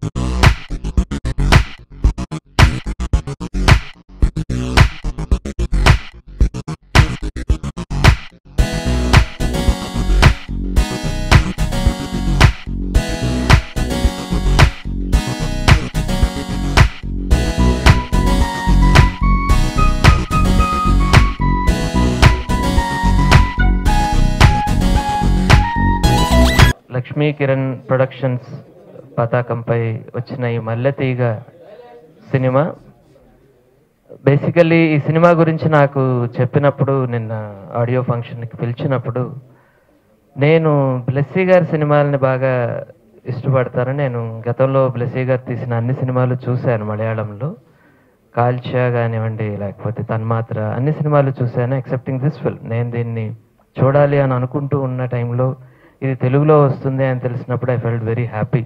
Lakshmi Kiran productions పతాకంపై వచ్చిన ఈ మల్లెతీగ సినిమా బేసికల్లీ ఈ సినిమా గురించి నాకు చెప్పినప్పుడు నిన్న ఆడియో ఫంక్షన్కి పిలిచినప్పుడు నేను బ్లెస్సీ గారి సినిమాలని బాగా ఇష్టపడతాను నేను గతంలో బ్లెస్సీ గారు తీసిన అన్ని సినిమాలు చూశాను మలయాళంలో కాల్చా కానివ్వండి లేకపోతే తన్మాత్ర అన్ని సినిమాలు చూశాను ఎక్సెప్టింగ్ దిస్ ఫిల్మ్ నేను దీన్ని చూడాలి అని అనుకుంటూ ఉన్న టైంలో ఇది తెలుగులో వస్తుంది అని తెలిసినప్పుడు ఐ ఫెల్ట్ వెరీ హ్యాపీ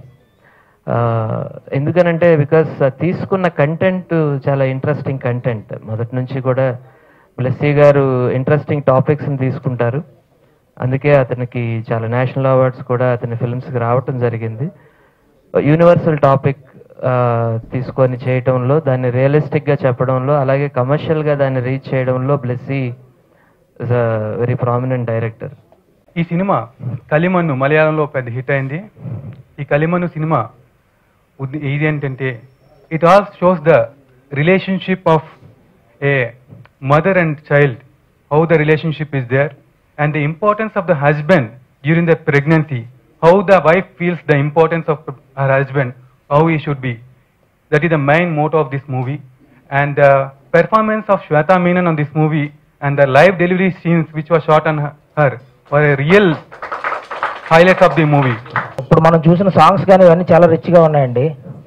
ఎందుకనంటే బికాస్ తీసుకున్న కంటెంట్ చాలా ఇంట్రెస్టింగ్ కంటెంట్ మొదటి నుంచి కూడా బ్లెస్సీ గారు ఇంట్రెస్టింగ్ టాపిక్స్ని తీసుకుంటారు అందుకే అతనికి చాలా నేషనల్ అవార్డ్స్ కూడా అతని ఫిల్మ్స్కి రావటం జరిగింది యూనివర్సల్ టాపిక్ తీసుకొని చేయటంలో దాన్ని రియలిస్టిక్గా చెప్పడంలో అలాగే కమర్షియల్గా దాన్ని రీచ్ చేయడంలో Blessy is a very prominent director ఈ సినిమా కలిమన్ను మలయాళంలో పెద్ద హిట్ అయింది ఈ కలిమన్ను సినిమా ఉద్ద- ఇది ఏంటంటే it all shows the relationship of a mother and child how the relationship is there and the importance of the husband during the pregnancy how the wife feels the importance of her husband how he should be that is the main motto of this movie and the performance of Shweta Menon on this movie and the live delivery scenes which were shot on her, her were a real highlights of the movie. ఇప్పుడు మనం చూసిన songs కానీ ఇవన్నీ చాలా రిచ్గా ఉన్నాయండి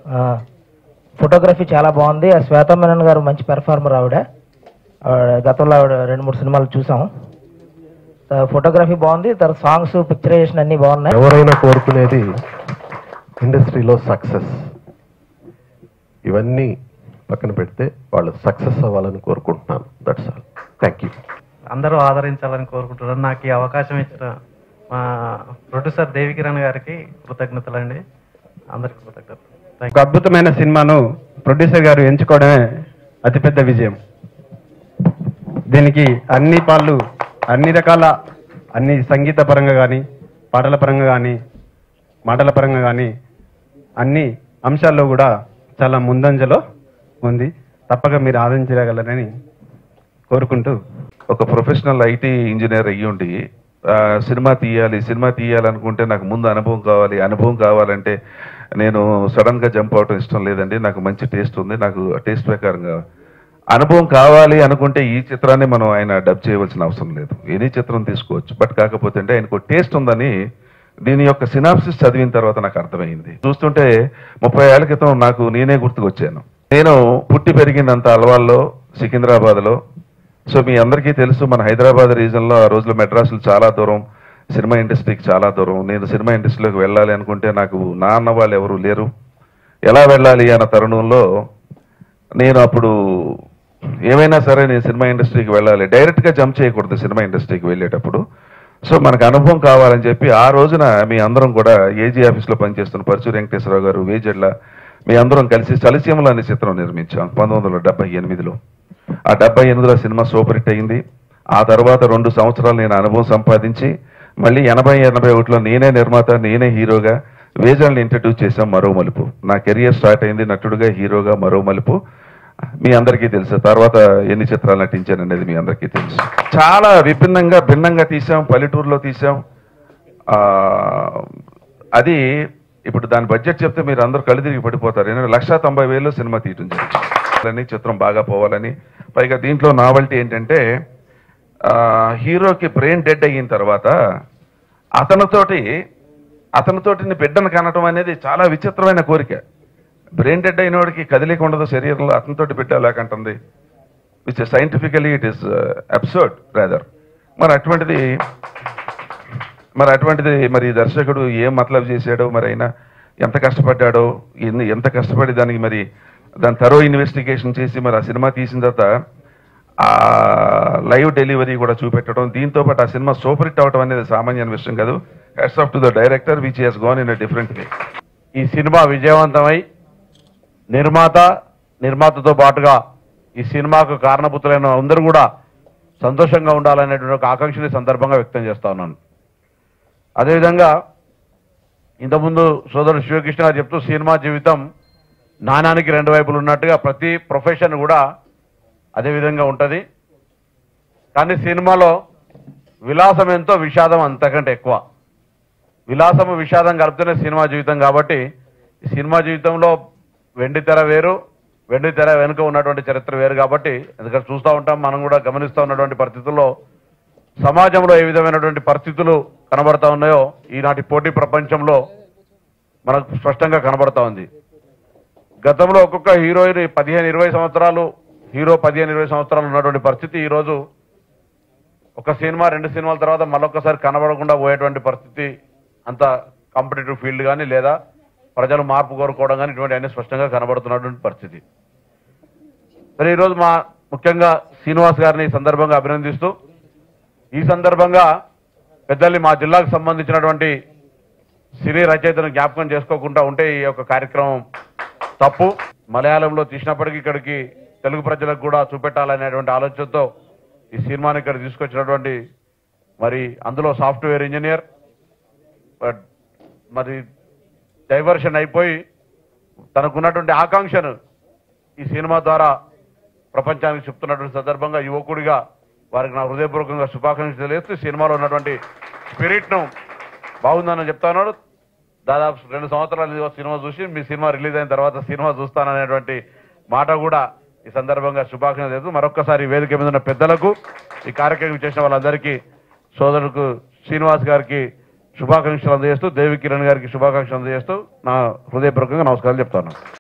photography చాలా బాగుంది ఆ శ్వేతా మేనన్ గారు మంచి పెర్ఫార్మర్ ఆవిడ ఆవిడ గతంలో ఆవిడ రెండు మూడు సినిమాలు చూసాం ఫోటోగ్రఫీ బాగుంది తర్వాత సాంగ్స్ పిక్చరైజేషన్ అన్నీ బాగున్నాయి ఎవరైనా కోరుకునేది ఇండస్ట్రీలో సక్సెస్ ఇవన్నీ పక్కన పెడితే వాళ్ళు సక్సెస్ అవ్వాలని కోరుకుంటున్నాను దట్స్ ఆల్ థ్యాంక్ యూ అందరూ ఆదరించాలని కోరుకుంటున్నాను నాకు ఈ అవకాశం ఇచ్చిన మా ప్రొడ్యూసర్ దేవికిరణ్ గారికి కృతజ్ఞతలండి అందరికి కృతజ్ఞతలు థ్యాంక్ ఒక అద్భుతమైన సినిమాను ప్రొడ్యూసర్ గారు ఎంచుకోవడమే అతిపెద్ద విజయం దీనికి అన్ని పాళ్ళు అన్ని రకాల అన్ని సంగీత పరంగా కానీ పాటల పరంగా కానీ మాటల పరంగా కానీ అన్ని అంశాల్లో కూడా చాలా ముందంజలో ఉంది తప్పక మీరు ఆదరించగలరని కోరుకుంటూ ఒక ప్రొఫెషనల్ ఐటీ ఇంజనీర్ అయ్యి ఉండి ఆ, సినిమా తీయాలి సినిమా తీయాలనుకుంటే నాకు ముందు అనుభవం కావాలి అనుభవం కావాలంటే నేను సడన్ గా జంప్ అవటం ఇష్టం లేదండి నాకు మంచి టేస్ట్ ఉంది నాకు టేస్ట్ ప్రకారంగా అనుభవం కావాలి అనుకుంటే ఈ చిత్రాన్ని మనం ఆయన డబ్ చేయవలసిన అవసరం లేదు ఎనీ చిత్రం తీసుకోవచ్చు బట్ కాకపోతే అంటే ఆయనకు టేస్ట్ ఉందని దీని యొక్క సినాప్సిస్ చదివిన తర్వాత నాకు అర్థమైంది చూస్తుంటే ముప్పై ఏళ్ల క్రితం నాకు నేనే గుర్తుకొచ్చాను నేను పుట్టి పెరిగిందంత అలవాల్లో సికింద్రాబాద్లో సో మీ అందరికీ తెలుసు మన హైదరాబాద్ రీజన్లో ఆ రోజుల్లో మెడ్రాసులు చాలా దూరం సినిమా ఇండస్ట్రీకి చాలా దూరం నేను సినిమా ఇండస్ట్రీలోకి వెళ్ళాలి అనుకుంటే నాకు నా అన్న వాళ్ళు ఎవరు లేరు ఎలా వెళ్ళాలి అన్న తరుణంలో నేను అప్పుడు ఏమైనా సరే నేను సినిమా ఇండస్ట్రీకి వెళ్ళాలి డైరెక్ట్గా జంప్ చేయకూడదు సినిమా ఇండస్ట్రీకి వెళ్ళేటప్పుడు సో మనకు అనుభవం కావాలని చెప్పి ఆ రోజున మీ అందరం కూడా ఏజీ ఆఫీస్లో పనిచేస్తున్న పరచూరు వెంకటేశ్వరరావు గారు వేజెడ్ల మీ అందరం కలిసి చలిసీమలు అనే చిత్రం నిర్మించాం పంతొమ్మిది వందల డెబ్బై ఎనిమిదిలో ఆ డెబ్బై ఎనిమిదిలో సినిమా సూపర్ హిట్ అయింది ఆ తర్వాత రెండు సంవత్సరాలు నేను అనుభవం సంపాదించి మళ్ళీ ఎనభై ఎనభై ఒకటిలో నేనే నిర్మాత నేనే హీరోగా వేజల్ని ఇంట్రడ్యూస్ చేశాం మరో మలుపు నా కెరియర్ స్టార్ట్ అయింది నటుడుగా హీరోగా మరో మలుపు మీ అందరికీ తెలుసు తర్వాత ఎన్ని చిత్రాలు నటించాను అనేది మీ అందరికీ తెలుసు చాలా విభిన్నంగా భిన్నంగా తీసాం పల్లెటూరులో తీసాం ఆ, అది ఇప్పుడు దాని బడ్జెట్ చెప్తే మీరు అందరూ కళ్ళు తిరిగి పడిపోతారు ఎందుకంటే లక్ష తొంభై వేలు సినిమా తీయటం జరిగింది చిత్రం బాగా పోవాలని పైగా దీంట్లో నావల్టీ ఏంటంటే ఆ, హీరోకి బ్రెయిన్ డెడ్ అయిన తర్వాత అతనితోటి అతనితోటి బిడ్డను కనటం అనేది చాలా విచిత్రమైన కోరిక బ్రెయిన్ డెడ్ అయిన వాడికి కదిలిక ఉండదు శరీరంలో అతనితోటి బిడ్డ లేకంటుంది which scientifically it is absurd rather మరి అటువంటిది మరి అటువంటిది మరి దర్శకుడు ఏం మతలబ్ చేశాడో మరి అయినా ఎంత కష్టపడ్డాడో ఎన్ని ఎంత కష్టపడి దానికి మరి దాని తరో ఇన్వెస్టిగేషన్ చేసి మరి ఆ సినిమా తీసిన తర్వాత ఆ లైవ్ డెలివరీ కూడా చూపెట్టడం దీంతో పాటు ఆ సినిమా సూపర్ హిట్ అవడం అనేది సామాన్యమైన విషయం కాదు hats off to the director which he's gone in a different way ఈ సినిమా విజయవంతమై నిర్మాత నిర్మాతతో పాటుగా ఈ సినిమాకు కారణభూతులైన అందరూ కూడా సంతోషంగా ఉండాలనేటువంటి ఒక ఆకాంక్షని ఈ సందర్భంగా వ్యక్తం చేస్తా ఉన్నాను అదేవిధంగా ఇంతకుముందు సోదరుడు శివకృష్ణ గారు చెప్తూ సినిమా జీవితం నాణానికి రెండు వైపులు ఉన్నట్టుగా ప్రతి ప్రొఫెషన్ కూడా అదే విధంగా ఉంటుంది కానీ సినిమాలో విలాసం ఎంతో విషాదం అంతకంటే ఎక్కువ విలాసము విషాదం కలిపితేనే సినిమా జీవితం కాబట్టి ఈ సినిమా జీవితంలో వెండి తెర వేరు వెండి తెర వెనుక ఉన్నటువంటి చరిత్ర వేరు కాబట్టి ఎందుకంటే చూస్తూ ఉంటాం మనం కూడా గమనిస్తూ ఉన్నటువంటి పరిస్థితుల్లో సమాజంలో ఏ విధమైనటువంటి పరిస్థితులు కనబడతా ఉన్నాయో ఈనాటి పోటీ ప్రపంచంలో మనకు స్పష్టంగా కనబడతా ఉంది గతంలో ఒక్కొక్క హీరోయిన్ పదిహేను ఇరవై సంవత్సరాలు హీరో పదిహేను ఇరవై సంవత్సరాలు ఉన్నటువంటి పరిస్థితి ఈరోజు ఒక సినిమా రెండు సినిమాల తర్వాత మళ్ళొక్కసారి కనబడకుండా పోయేటువంటి పరిస్థితి అంత కాంపిటేటివ్ ఫీల్డ్ కానీ లేదా ప్రజలు మార్పు కోరుకోవడం కానీ ఇటువంటి అన్ని స్పష్టంగా కనబడుతున్నటువంటి పరిస్థితి సరే ఈరోజు మా ముఖ్యంగా శ్రీనివాస్ గారిని ఈ సందర్భంగా అభినందిస్తూ ఈ సందర్భంగా పెద్దల్ని మా జిల్లాకు సంబంధించినటువంటి సినీ రచయితను జ్ఞాపకం చేసుకోకుండా ఉంటే ఈ యొక్క కార్యక్రమం తప్పు మలయాళంలో తీసినప్పటికీ ఇక్కడికి తెలుగు ప్రజలకు కూడా చూపెట్టాలనేటువంటి ఆలోచనతో ఈ సినిమాని ఇక్కడ తీసుకొచ్చినటువంటి మరి అందులో సాఫ్ట్వేర్ ఇంజనీర్ బట్ మరి డైవర్షన్ అయిపోయి తనకున్నటువంటి ఆకాంక్షను ఈ సినిమా ద్వారా ప్రపంచానికి చెప్తున్నటువంటి సందర్భంగా యువకుడిగా వారికి నా హృదయపూర్వకంగా శుభాకాంక్షలు తెలియజేస్తూ ఈ సినిమాలో ఉన్నటువంటి స్పిరిట్ను బాగుందని చెప్తా ఉన్నాడు దాదాపు రెండు సంవత్సరాల నుంచి సినిమా చూసి మీ సినిమా రిలీజ్ అయిన తర్వాత సినిమా చూస్తాననేటువంటి మాట కూడా ఈ సందర్భంగా శుభాకాంక్షలు చేస్తూ మరొక్కసారి ఈ వేదిక మీద ఉన్న పెద్దలకు ఈ కార్యక్రమం చేసిన వాళ్ళందరికీ సోదరులకు శ్రీనివాస్ గారికి శుభాకాంక్షలు అందజేస్తూ దేవి కిరణ్ గారికి శుభాకాంక్షలు అందజేస్తూ నా హృదయపూర్వకంగా నమస్కారాలు చెప్తాను